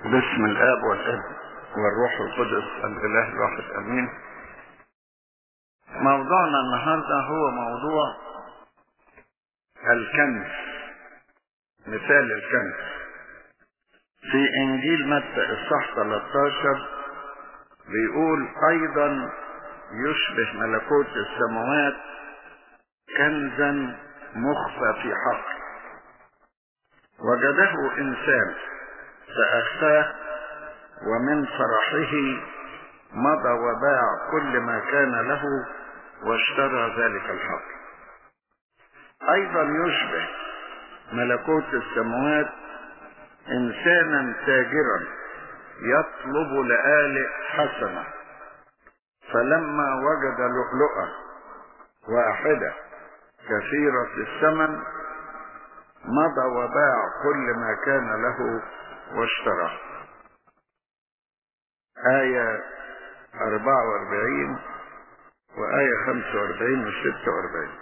باسم الاب والابن والروح القدس الاله الواحد امين موضوعنا النهارده هو موضوع الكنز مثال الكنز في انجيل متى اصحاح 13 بيقول ايضا يشبه ملكوت السماوات كنزا مخفى في حقل وجده انسان فاخفاه ومن فرحه مضى وباع كل ما كان له واشترى ذلك الحقل ايضا يشبه ملكوت السماوات انسانا تاجرا يطلب لآلئ حسنة فلما وجد لؤلؤة واحدة كثيرة الثمن مضى وباع كل ما كان له واشتراه آية 44 وآية 45 و 46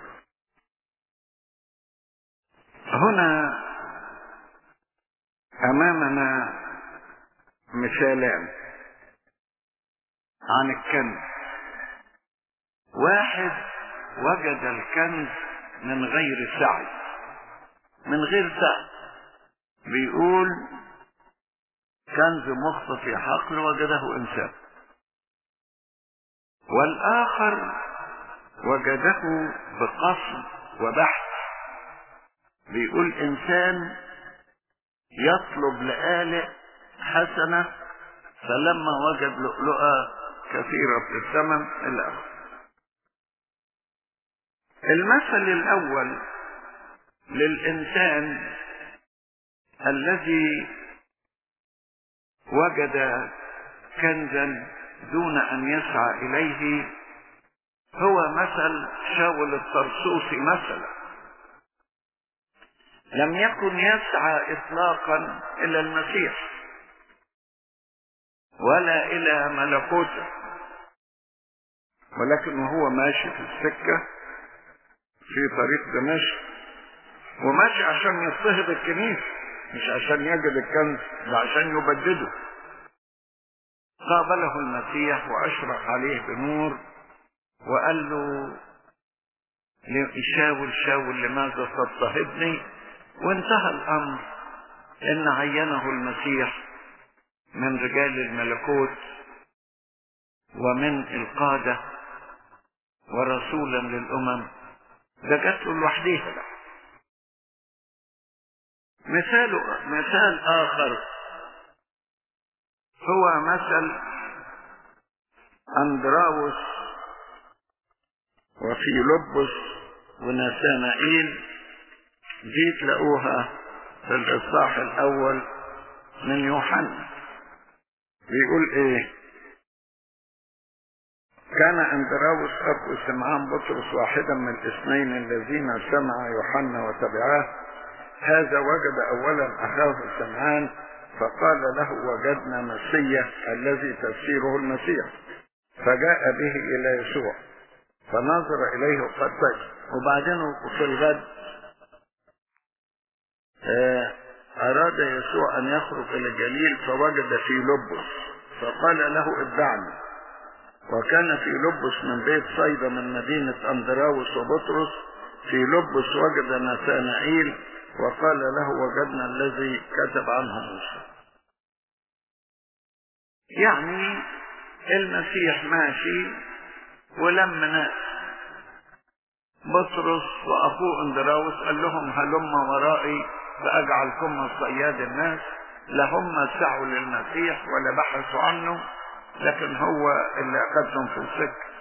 هنا أمامنا مثالان عن الكنز واحد وجد الكنز من غير سعي من غير سعي بيقول كنز مخفى في حقل وجده انسان والاخر وجده بقصد وبحث بيقول انسان يطلب لآلئ حسنة فلما وجد لؤلؤة كثيرة في الثمن إلى آخره المثل الأول للإنسان الذي وجد كنزا دون أن يسعى إليه هو مثل شاول الطرسوسي مثلا لم يكن يسعى إطلاقا إلى المسيح ولا إلى ملكوته ولكن وهو ماشي في السكة في طريق دمشق وماشي عشان يضطهد الكنيسة مش عشان يجد الكنز ده عشان يبدده قابله المسيح وأشرق عليه بنور وقال له شاول شاول لماذا تضطهدني وانتهى الأمر إن عينه المسيح من رجال الملكوت ومن القادة ورسولا للأمم ده جات له لوحديها بقى مثال مثال آخر هو مثل أندراوس وفي لبس ونسانائيل دي تلاقوها في الإصحاح الأول من يوحنا بيقول إيه كان أندراوس أخو سمعان بطرس واحدا من الاثنين الذين سمع يوحنا وتبعاه هذا وجد أولا أخاه سمعان فقال له وجدنا مسيا الذي تفسيره المسيح فجاء به إلى يسوع فنظر إليه قد وبعدين في الغد أراد يسوع أن يخرج إلى الجليل فوجد في لبس فقال له اتبعني وكان في لبس من بيت صيدا من مدينة أندراوس وبطرس في لبس وجد نثانائيل وقال له وجدنا الذي كتب عنه موسى يعني المسيح ماشي ولم ناس بطرس واخوه اندراوس قال لهم هلم ورائي فاجعلكم صياد الناس لا هم سعوا للمسيح ولا بحثوا عنه لكن هو اللي اخذهم في السكه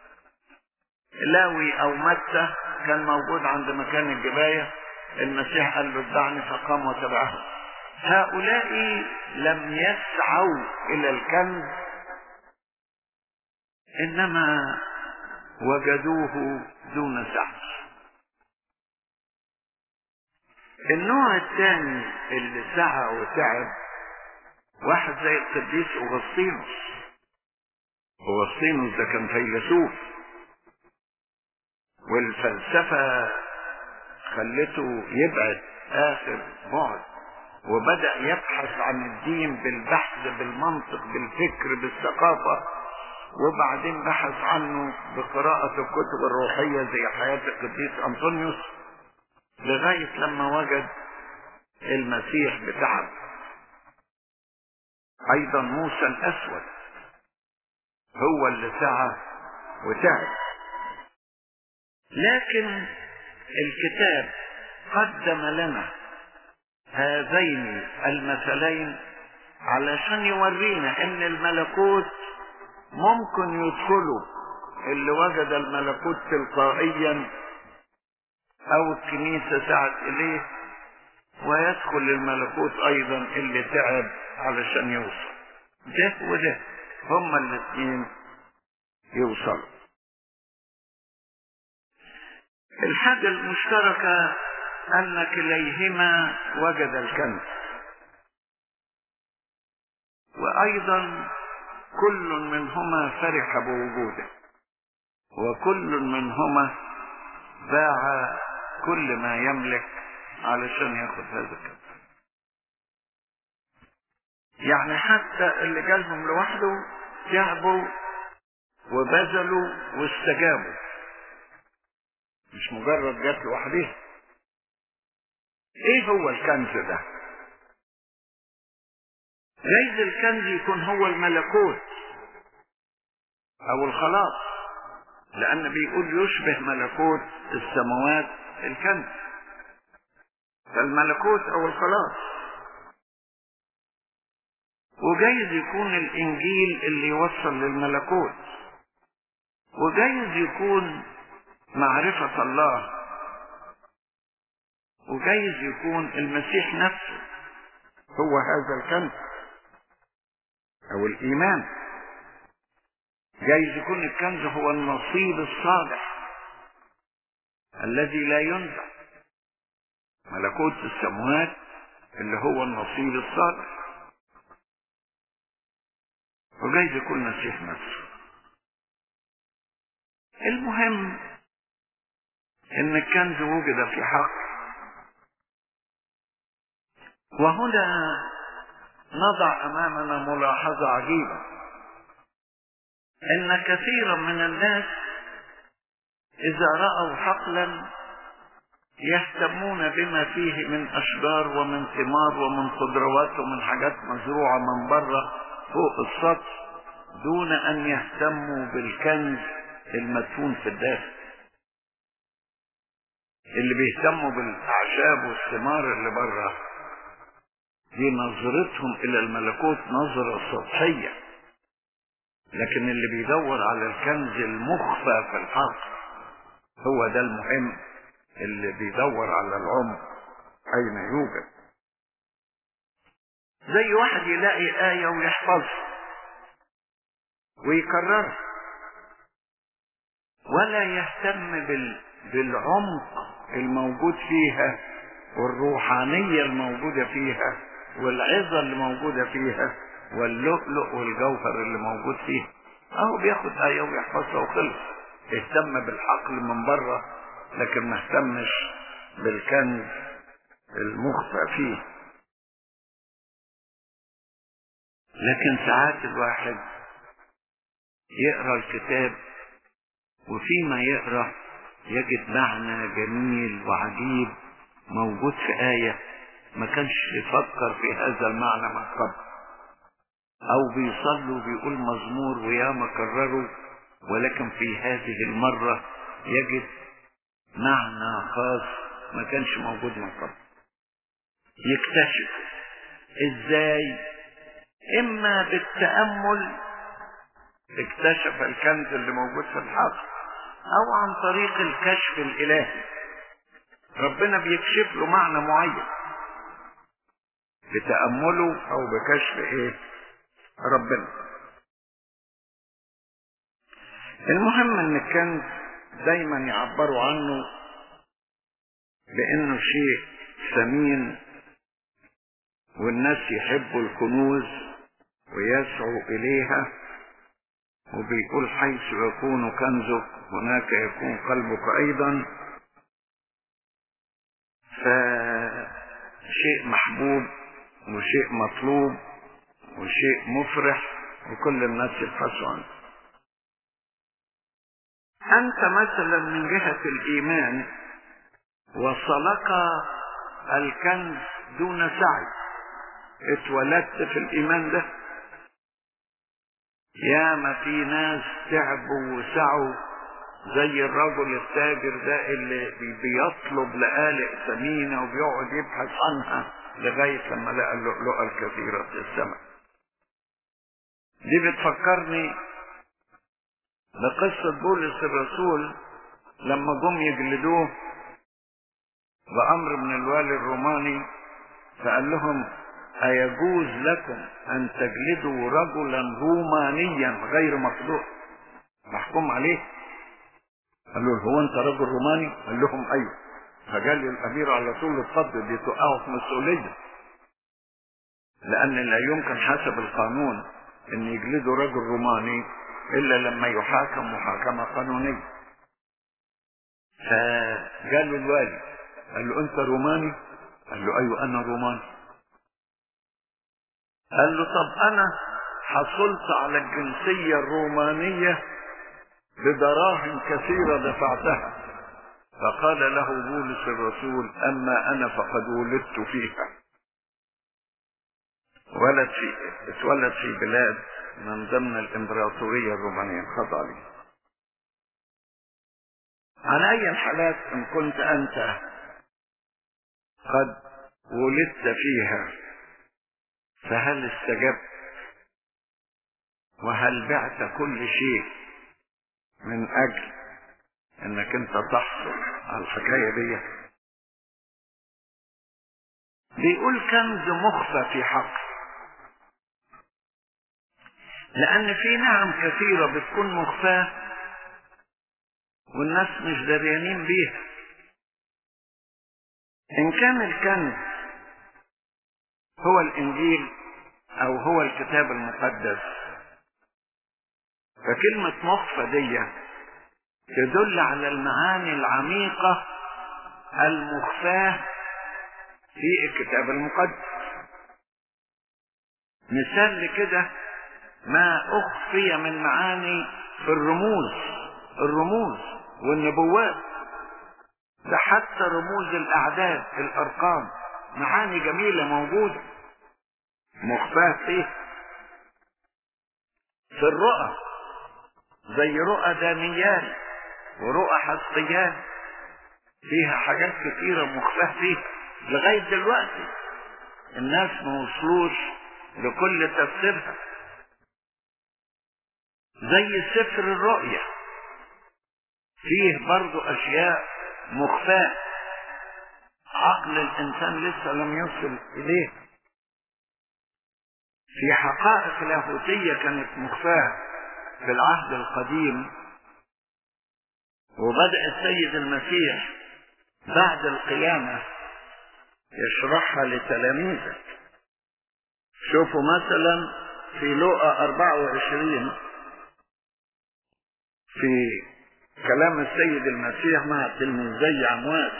لاوي او متى كان موجود عند مكان الجبايه المسيح قال له اتبعني فقام وتبعه هؤلاء لم يسعوا الى الكنز انما وجدوه دون سعي النوع الثاني اللي سعى وتعب واحد زي القديس اغسطينوس اغسطينوس ده كان فيلسوف والفلسفه خلته يبعد اخر بعد وبدأ يبحث عن الدين بالبحث بالمنطق بالفكر بالثقافة وبعدين بحث عنه بقراءة الكتب الروحية زي حياة القديس أنطونيوس لغاية لما وجد المسيح بتعب أيضا موسى الأسود هو اللي سعى وتعب لكن الكتاب قدم لنا هذين المثلين علشان يورينا ان الملكوت ممكن يدخلوا اللي وجد الملكوت تلقائيا او الكنيسة سعت اليه ويدخل الملكوت ايضا اللي تعب علشان يوصل ده وده هما الاثنين يوصلوا الحاجة المشتركة أن كليهما وجد الكنز وأيضا كل منهما فرح بوجوده وكل منهما باع كل ما يملك علشان ياخد هذا الكنز يعني حتى اللي جالهم لوحده تعبوا وبذلوا واستجابوا مش مجرد جات لوحدها ايه هو الكنز ده جايز الكنز يكون هو الملكوت او الخلاص لان بيقول يشبه ملكوت السماوات الكنز فالملكوت او الخلاص وجايز يكون الانجيل اللي يوصل للملكوت وجايز يكون معرفة الله وجايز يكون المسيح نفسه هو هذا الكنز او الايمان جايز يكون الكنز هو النصيب الصالح الذي لا ينزع ملكوت السماوات اللي هو النصيب الصالح وجايز يكون المسيح نفسه المهم ان الكنز وجد في حق وهنا نضع امامنا ملاحظه عجيبه ان كثيرا من الناس اذا راوا حقلا يهتمون بما فيه من اشجار ومن ثمار ومن خضروات ومن حاجات مزروعه من بره فوق السطح دون ان يهتموا بالكنز المدفون في الداخل اللي بيهتموا بالاعشاب والثمار اللي بره دي نظرتهم الى الملكوت نظرة سطحية لكن اللي بيدور على الكنز المخفى في الحق هو ده المهم اللي بيدور على العمق اين يوجد زي واحد يلاقي آية ويحفظها ويكررها ولا يهتم بال... بالعمق الموجود فيها والروحانية الموجودة فيها والعظة اللي موجودة فيها واللؤلؤ والجوهر اللي موجود فيها اهو بياخد آية ويحفظها وخلص اهتم بالحقل من بره لكن ما اهتمش بالكنز المخفى فيه لكن ساعات الواحد يقرا الكتاب وفيما يقرا يجد معنى جميل وعجيب موجود في آية ما كانش يفكر في هذا المعنى من قبل أو بيصلوا بيقول مزمور وياما كرروا ولكن في هذه المرة يجد معنى خاص ما كانش موجود من قبل يكتشف ازاي اما بالتأمل اكتشف الكنز اللي موجود في الحق او عن طريق الكشف الالهي ربنا بيكشف له معنى معين بتأمله او بكشف ايه ربنا المهم ان الكنز دايما يعبروا عنه بانه شيء ثمين والناس يحبوا الكنوز ويسعوا اليها وبيقول حيث يكون كنزك هناك يكون قلبك ايضا فشيء محبوب وشيء مطلوب وشيء مفرح وكل الناس يبحثوا عنه أنت مثلا من جهة الإيمان وصلك الكنز دون سعي اتولدت في الإيمان ده ياما في ناس تعبوا وسعوا زي الرجل التاجر ده اللي بيطلب لآلئ ثمينة وبيقعد يبحث عنها لغاية لما لقى اللؤلؤة الكثيرة في السماء دي بتفكرني بقصة بولس الرسول لما جم يجلدوه بأمر من الوالي الروماني فقال لهم أيجوز لكم أن تجلدوا رجلا رومانيا غير مخلوق محكوم عليه قالوا له هو أنت رجل روماني قال لهم أيوه فقال الأمير على طول اتفضل دي توقعه في مسؤولية لأن لا يمكن حسب القانون أن يجلدوا رجل روماني إلا لما يحاكم محاكمة قانونية فقال له الوالي قال له أنت روماني قال له أيوه أنا روماني قال له طب أنا حصلت على الجنسية الرومانية بدراهم كثيرة دفعتها فقال له بولس الرسول أما أنا فقد ولدت فيها ولد في اتولد في بلاد من ضمن الإمبراطورية الرومانية خضع لي على أي الحالات إن كنت أنت قد ولدت فيها فهل استجبت وهل بعت كل شيء من أجل انك انت تحصل على الحكايه دي بيقول كنز مخفى في حق لان في نعم كثيره بتكون مخفاه والناس مش دريانين بيها ان كان الكنز هو الانجيل او هو الكتاب المقدس فكلمه مخفى دي تدل على المعاني العميقة المخفاة في الكتاب المقدس مثال لكده ما أخفي من معاني في الرموز الرموز والنبوات ده حتى رموز الأعداد الأرقام معاني جميلة موجودة مخفاة فيه في الرؤى زي رؤى دانيال ورؤى حسقيان فيها حاجات كتيرة مخفاة فيها لغاية دلوقتي الناس ما وصلوش لكل تفسيرها زي سفر الرؤيا فيه برضو أشياء مخفاة عقل الإنسان لسه لم يصل إليه في حقائق لاهوتية كانت مخفاة في العهد القديم وبدأ السيد المسيح بعد القيامة يشرحها لتلاميذه شوفوا مثلا في لوقا 24 في كلام السيد المسيح مع تلميذي عمواس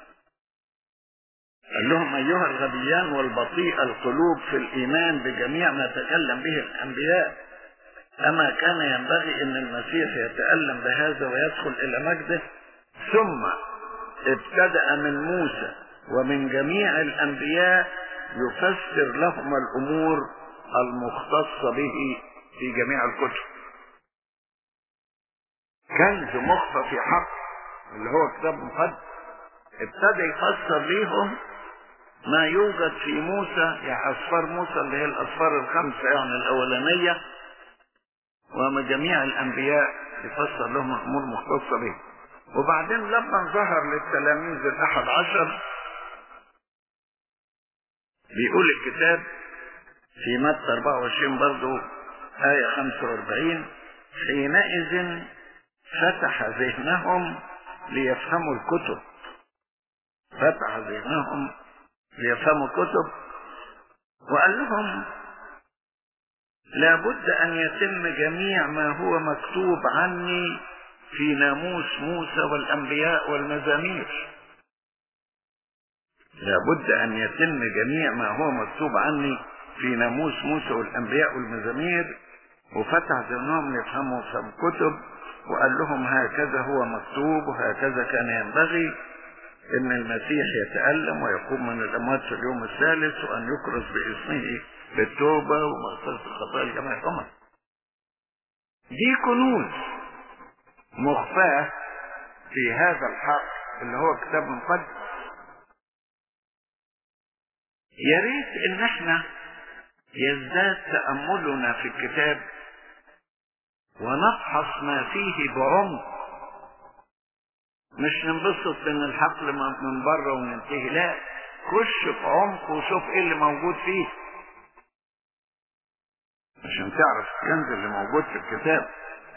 قال لهم أيها الغبيان والبطيء القلوب في الإيمان بجميع ما تكلم به الأنبياء أما كان ينبغي أن المسيح يتألم بهذا ويدخل إلى مجده ثم ابتدأ من موسى ومن جميع الأنبياء يفسر لهم الأمور المختصة به في جميع الكتب كنز مخفى في حق اللي هو كتاب مقدس ابتدى يفسر ليهم ما يوجد في موسى يعني أسفار موسى اللي هي الأسفار الخمسة يعني الأولانية وما جميع الأنبياء يفسر لهم أمور مختصة به وبعدين لما ظهر للتلاميذ الأحد عشر بيقول الكتاب في متى 24 برضو آية 45 حينئذ فتح ذهنهم ليفهموا الكتب فتح ذهنهم ليفهموا الكتب وقال لهم لابد أن يتم جميع ما هو مكتوب عني في ناموس موسى والأنبياء والمزامير لابد أن يتم جميع ما هو مكتوب عني في ناموس موسى والأنبياء والمزامير وفتح ذهنهم يفهموا في الكتب وقال لهم هكذا هو مكتوب وهكذا كان ينبغي ان المسيح يتألم ويقوم من الاموات في اليوم الثالث وان يكرس باسمه بالتوبة ومغفرة الخطايا جميع الامم دي كنوز مخفاة في هذا الحق اللي هو كتاب مقدس يا ريت ان احنا يزداد تأملنا في الكتاب ونفحص ما فيه بعمق مش ننبسط من الحقل من بره وننتهي لا خش في عمق وشوف ايه اللي موجود فيه عشان تعرف الكنز اللي موجود في الكتاب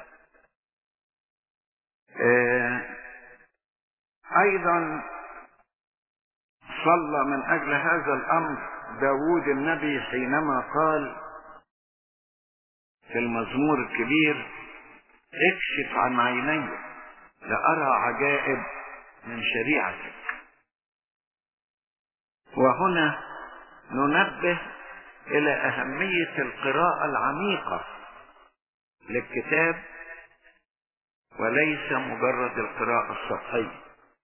آه ايضا صلى من اجل هذا الامر داود النبي حينما قال في المزمور الكبير اكشف عن عيني لأرى عجائب من شريعتك وهنا ننبه إلى أهمية القراءة العميقة للكتاب وليس مجرد القراءة السطحية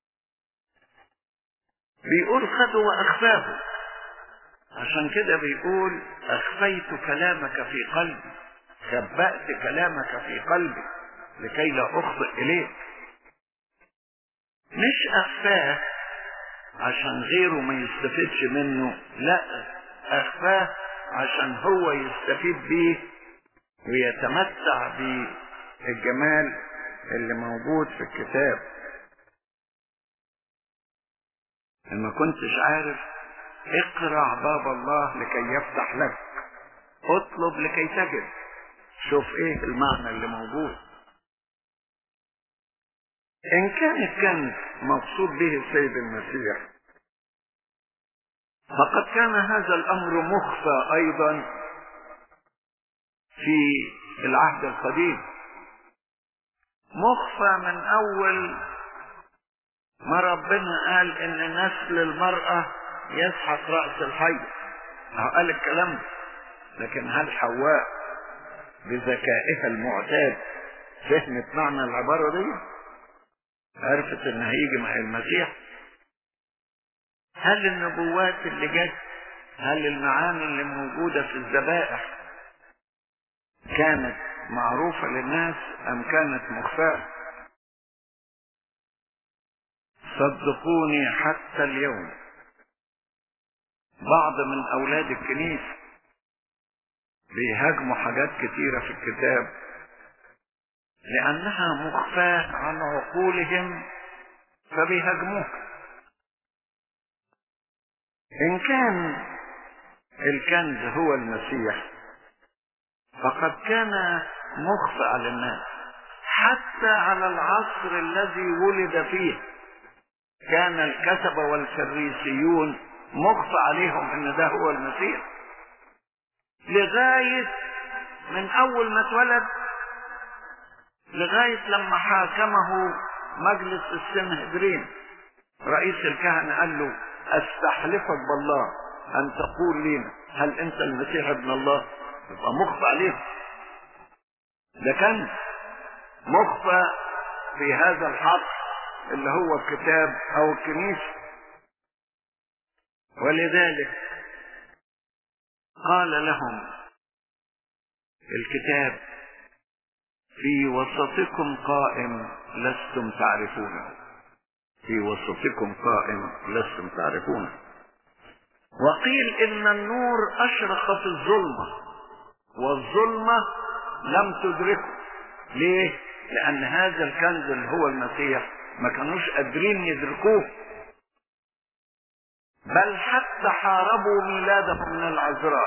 بيقول خذوا وأخفاه عشان كده بيقول أخفيت كلامك في قلبي خبأت كلامك في قلبي لكي لا أخطئ إليك مش أخفاه عشان غيره ما يستفيدش منه لا أخفاه عشان هو يستفيد بيه ويتمتع بالجمال اللي موجود في الكتاب إن ما كنتش عارف اقرع باب الله لكي يفتح لك اطلب لكي تجد شوف ايه المعنى اللي موجود ان كان الكنز مقصود به السيد المسيح فقد كان هذا الامر مخفى ايضا في العهد القديم مخفى من اول ما ربنا قال ان نسل المرأة يسحق رأس الحي قال الكلام ده لكن هل حواء بذكائها المعتاد فهمت معنى العبارة دي عرفت ان هيجي مع المسيح هل النبوات اللي جت هل المعاني اللي موجودة في الذبائح كانت معروفة للناس ام كانت مخفاة صدقوني حتى اليوم بعض من اولاد الكنيسة بيهاجموا حاجات كتيرة في الكتاب لأنها مخفاة عن عقولهم فبيهاجموها إن كان الكنز هو المسيح فقد كان مخفى على الناس حتى على العصر الذي ولد فيه كان الكتبة والفريسيون مخفى عليهم ان ده هو المسيح لغاية من اول ما اتولد لغاية لما حاكمه مجلس السنهدرين رئيس الكهنة قال له استحلفك بالله ان تقول لنا هل انت المسيح ابن الله يبقى مخفى عليه ده كان مخفى في هذا الحق اللي هو الكتاب او الكنيسة ولذلك قال لهم الكتاب في وسطكم قائم لستم تعرفونه في وسطكم قائم لستم تعرفونه وقيل ان النور اشرق في الظلمة والظلمة لم تدركه ليه لان هذا الكنز اللي هو المسيح ما كانوش قادرين يدركوه بل حتى حاربوا ميلاده من العذراء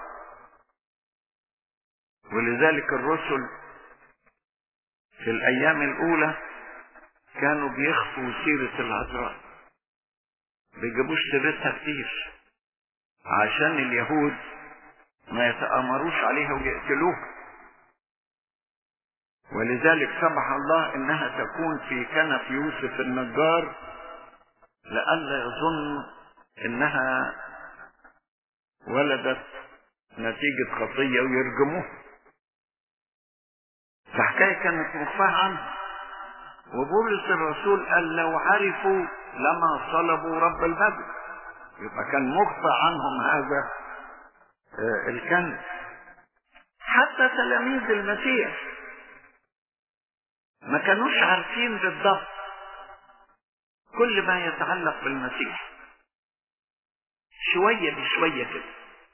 ولذلك الرسل في الايام الاولى كانوا بيخفوا سيرة العذراء بيجيبوش سيرتها كتير عشان اليهود ما يتآمروش عليها ويقتلوها ولذلك سمح الله انها تكون في كنف يوسف النجار لئلا يظن انها ولدت نتيجة خطية ويرجموه فحكاية كانت مخفاة عنه وبولس الرسول قال لو عرفوا لما صلبوا رب البدر يبقى كان مخفى عنهم هذا الكنز حتى تلاميذ المسيح ما كانوش عارفين بالضبط كل ما يتعلق بالمسيح شوية بشوية كده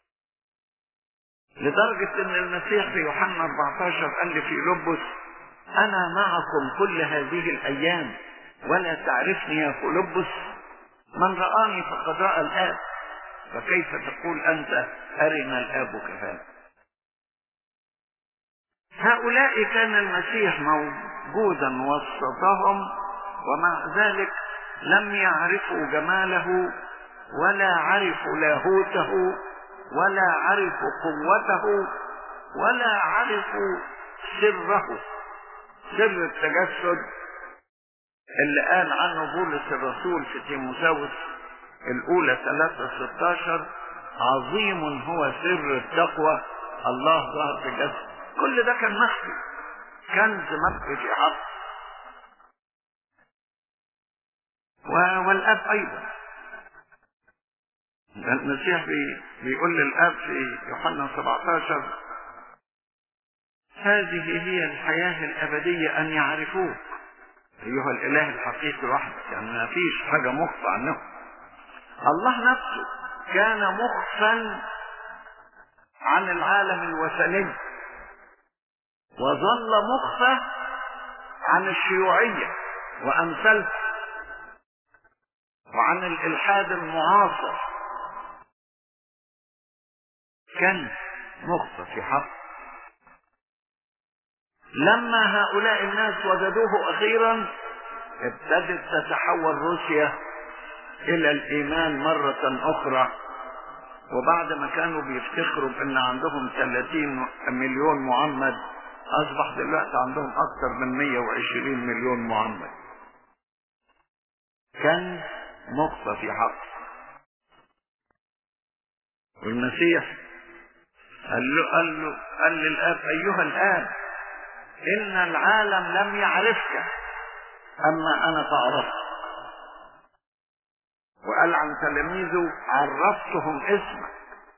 لدرجة ان المسيح في يوحنا 14 قال لي في لبس انا معكم كل هذه الايام ولا تعرفني يا فلبس من رآني فقد رأى الآب فكيف تقول أنت أرنا الآب كفانا هؤلاء كان المسيح موجودا وسطهم ومع ذلك لم يعرفوا جماله ولا عرفوا لاهوته ولا عرفوا قوته ولا عرفوا سره سر التجسد اللي قال عنه بولس الرسول في تيموساوس الأولى 3 16 عظيم هو سر التقوى الله ظهر في الجسد كل ده كان مخفي كنز مخفي في عقل والاب ايضا المسيح بي بيقول للاب في يوحنا 17 هذه هي الحياة الأبدية أن يعرفوك أيها الإله الحقيقي وحدك يعني ما فيش حاجة مخفى عنه الله نفسه كان مخفى عن العالم الوثني وظل مخفى عن الشيوعية وأمثالها وعن الإلحاد المعاصر كان مخفى في حق لما هؤلاء الناس وجدوه أخيرا ابتدت تتحول روسيا إلى الإيمان مرة أخرى وبعد ما كانوا بيفتخروا بأن عندهم 30 مليون معمد أصبح دلوقتي عندهم أكثر من 120 مليون معمد كان مخفى في حق والمسيح قال له قال له قال للآب أيها الآب إن العالم لم يعرفك أما أنا فعرفت وقال عن تلاميذه عرفتهم اسمك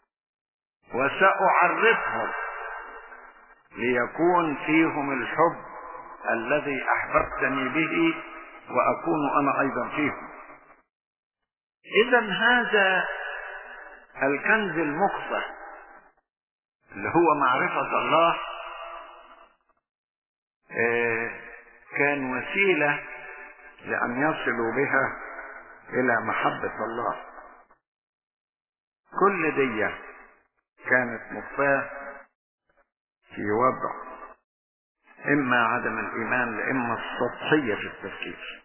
وسأعرفهم ليكون فيهم الحب الذي أحببتني به وأكون أنا أيضا فيهم إذا هذا الكنز المخفى اللي هو معرفة الله كان وسيلة لأن يصلوا بها إلى محبة الله كل دي كانت مخفاة في وضع إما عدم الإيمان لإما السطحية في التفكير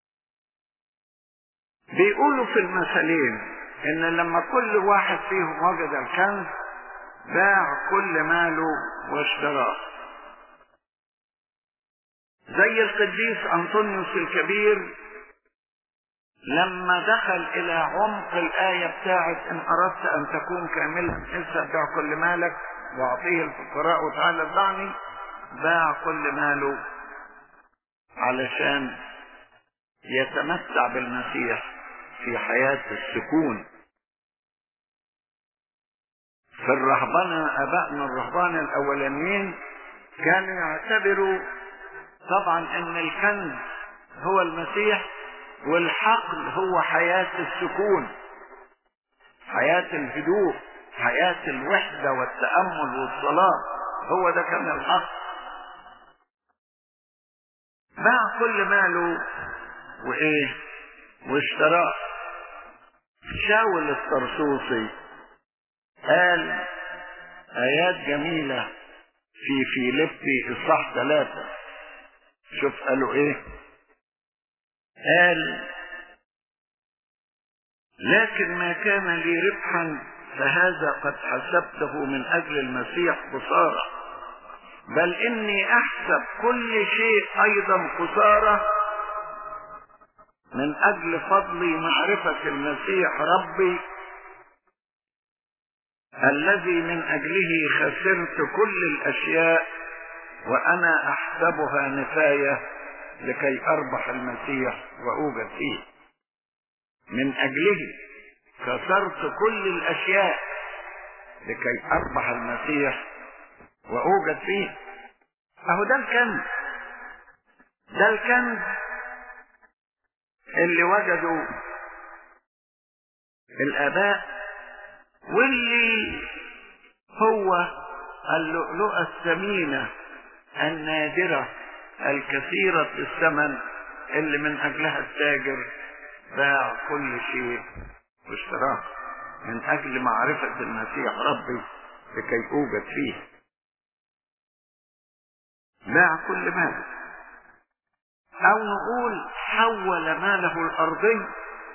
بيقولوا في المثلين إن لما كل واحد فيهم وجد الكنز باع كل ماله واشتراه زي القديس أنطونيوس الكبير لما دخل إلى عمق الآية بتاعت إن أردت أن تكون كاملا اذهب بيع كل مالك وأعطيه الفقراء وتعالى اتبعني باع كل ماله علشان يتمتع بالمسيح في حياة السكون في الرهبنة أبائنا الرهبان الأولانيين كانوا يعتبروا طبعا ان الكنز هو المسيح والحقل هو حياة السكون حياة الهدوء حياة الوحدة والتأمل والصلاة هو ده كان الحق باع كل ماله وايه واشتراه شاول الطرسوسي قال ايات جميلة في فيليبي اصحاح ثلاثة شوف قالوا ايه قال لكن ما كان لي ربحا فهذا قد حسبته من اجل المسيح خسارة بل اني احسب كل شيء ايضا خسارة من أجل فضلي معرفة المسيح ربي الذي من أجله خسرت كل الأشياء وأنا أحسبها نفاية لكي أربح المسيح وأوجد فيه من أجله كسرت كل الأشياء لكي أربح المسيح وأوجد فيه أهو ده الكنز ده الكنز اللي وجدوا الآباء واللي هو اللؤلؤة الثمينة النادرة الكثيرة الثمن اللي من أجلها التاجر باع كل شيء واشتراه من أجل معرفة المسيح ربي لكي أوجد فيه باع كل ماله أو نقول حول ماله الأرضي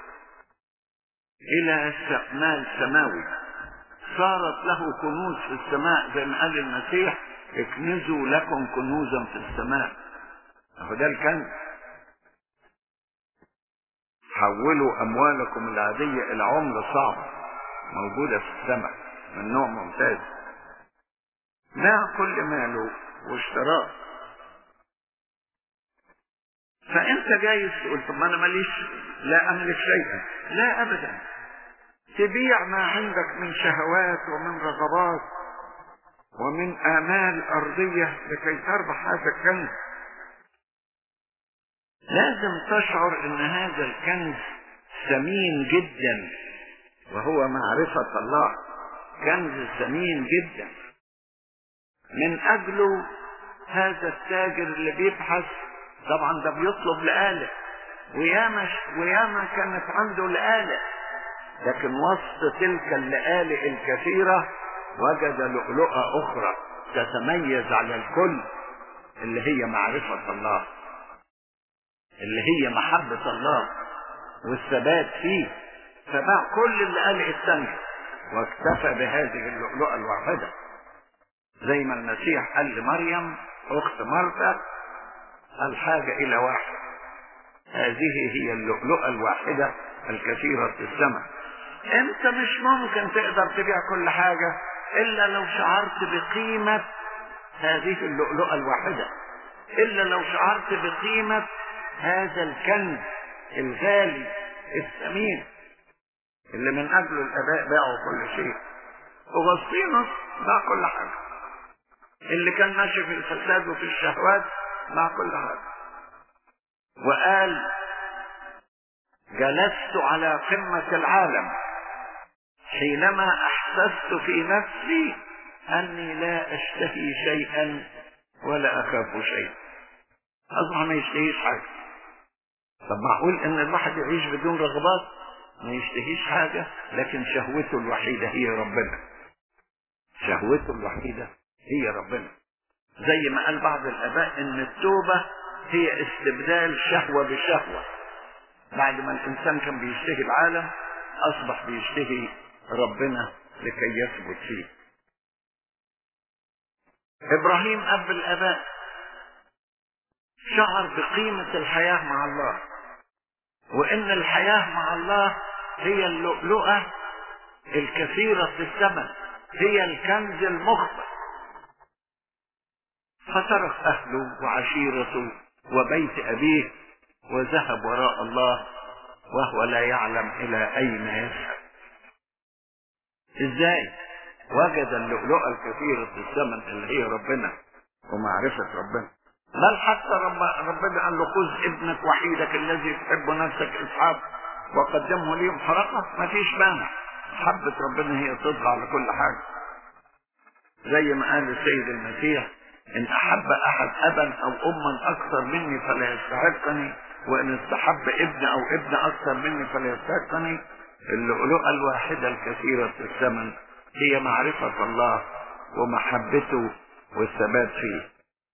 إلى مال سماوي صارت له كنوز في السماء زي ما قال المسيح اكنزوا لكم كنوزا في السماء اهو ده الكنز حولوا اموالكم العادية الى عملة صعبة موجودة في السماء من نوع ممتاز باع كل ماله واشتراه فانت جايز تقول طب ما انا ماليش لا املك شيئا لا ابدا تبيع ما عندك من شهوات ومن رغبات ومن آمال أرضية لكي تربح هذا الكنز لازم تشعر ان هذا الكنز ثمين جدا وهو معرفة الله كنز ثمين جدا من اجله هذا التاجر اللي بيبحث طبعا ده بيطلب لآلة وياما وياما كانت عنده لآلة لكن وسط تلك اللآلئ الكثيرة وجد لؤلؤة أخرى تتميز على الكل اللي هي معرفة الله اللي هي محبة الله والثبات فيه فباع كل اللي قال الثانية واكتفى بهذه اللؤلؤة الواحدة زي ما المسيح قال لمريم أخت مرثا الحاجة إلى واحد هذه هي اللؤلؤة الواحدة الكثيرة في السماء انت مش ممكن تقدر تبيع كل حاجة الا لو شعرت بقيمة هذه اللؤلؤة الواحدة الا لو شعرت بقيمة هذا الكنز الغالي الثمين اللي من اجله الاباء باعوا كل شيء اغسطينوس باع كل حاجة اللي كان ماشي في الفساد وفي الشهوات باع كل حاجة وقال جلست على قمة العالم حينما احسست في نفسي اني لا اشتهي شيئا ولا اخاف شيئا اصبح ما يشتهيش حاجة طب معقول ان الواحد يعيش بدون رغبات ما يشتهيش حاجة لكن شهوته الوحيدة هي ربنا شهوته الوحيدة هي ربنا زي ما قال بعض الاباء ان التوبة هي استبدال شهوة بشهوة بعد ما الانسان كان بيشتهي العالم اصبح بيشتهي ربنا لكي يثبت فيه ابراهيم اب الاباء شعر بقيمة الحياة مع الله وان الحياة مع الله هي اللؤلؤة الكثيرة في الثمن هي الكنز المخبر فترك اهله وعشيرته وبيت ابيه وذهب وراء الله وهو لا يعلم الى اين يذهب ازاي وجد اللؤلؤة الكثيرة في الزمن اللي هي ربنا ومعرفة ربنا بل حتى رب ربنا قال له خذ ابنك وحيدك الذي تحب نفسك اسحاق وقدمه لي محرقة ما فيش مانع محبة ربنا هي تطغى على كل حاجة زي ما قال السيد المسيح ان احب احد ابا او اما اكثر مني فلا يستحقني وان استحب ابن او ابن اكثر مني فلا يستحقني اللؤلؤة الواحدة الكثيرة في الثمن هي معرفة الله ومحبته والثبات فيه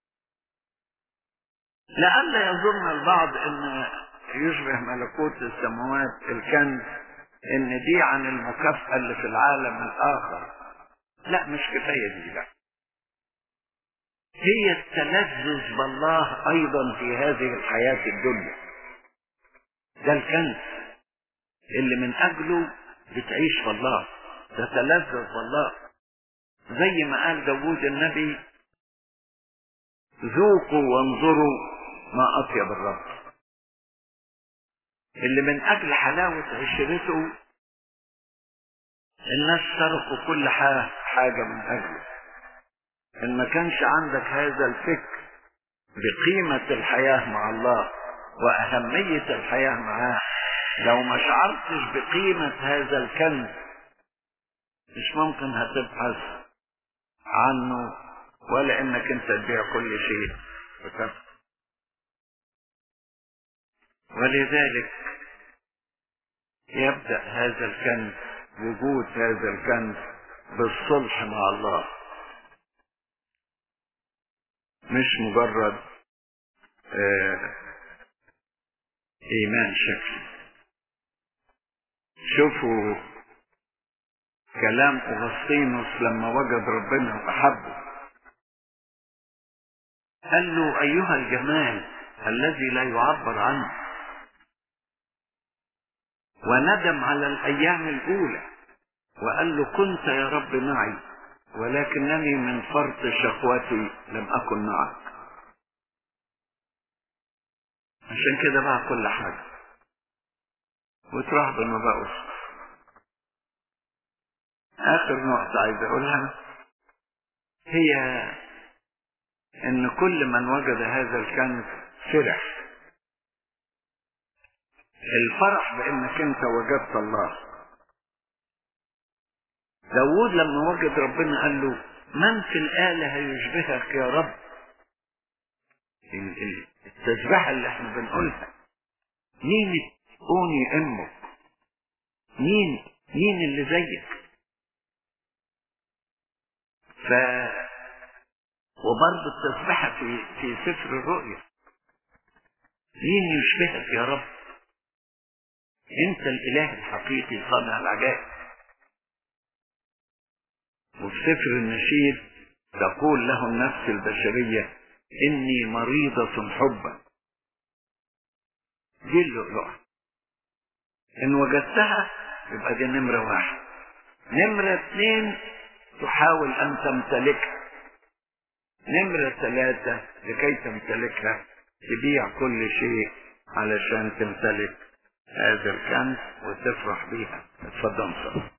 لعل يظن البعض ان يشبه ملكوت السماوات الكنز ان دي عن المكافأة اللي في العالم الاخر لا مش كفاية دي لا هي التلذذ بالله ايضا في هذه الحياة الدنيا ده الكنز اللي من أجله بتعيش في الله تتلذذ بالله زي ما قال داوود النبي ذوقوا وانظروا ما أطيب الرب اللي من أجل حلاوة عشرته الناس تركوا كل حاجة من أجله إن ما كانش عندك هذا الفكر بقيمة الحياة مع الله وأهمية الحياة معاه لو ما شعرتش بقيمة هذا الكنز مش ممكن هتبحث عنه ولا انك انت تبيع كل شيء ولذلك يبدأ هذا الكنز وجود هذا الكنز بالصلح مع الله مش مجرد آه ايمان شكلي شوفوا كلام اغسطينوس لما وجد ربنا واحبه قال له ايها الجمال الذي لا يعبر عنه وندم على الايام الاولى وقال له كنت يا رب معي ولكنني من فرط شقوتي لم اكن معك عشان كده بقى كل حاجه وتروح بالمباؤس اخر نقطه عايز اقولها هي ان كل من وجد هذا الكنز فرح الفرح بانك انت وجدت الله داود لما وجد ربنا قال له من في الآلة يشبهك يا رب التسبيحة اللي احنا بنقولها مين تكوني امك مين مين اللي زيك ف وبرضه التسبيحة في في سفر الرؤيا مين يشبهك يا رب انت الاله الحقيقي صانع العجائب وفي سفر النشيد تقول له النفس البشرية إني مريضة حبا دي اللؤلؤة إن وجدتها يبقى دي نمرة واحد نمرة اثنين تحاول أن تمتلكها نمرة ثلاثة لكي تمتلكها تبيع كل شيء علشان تمتلك هذا الكنز وتفرح بيها اتفضل صلى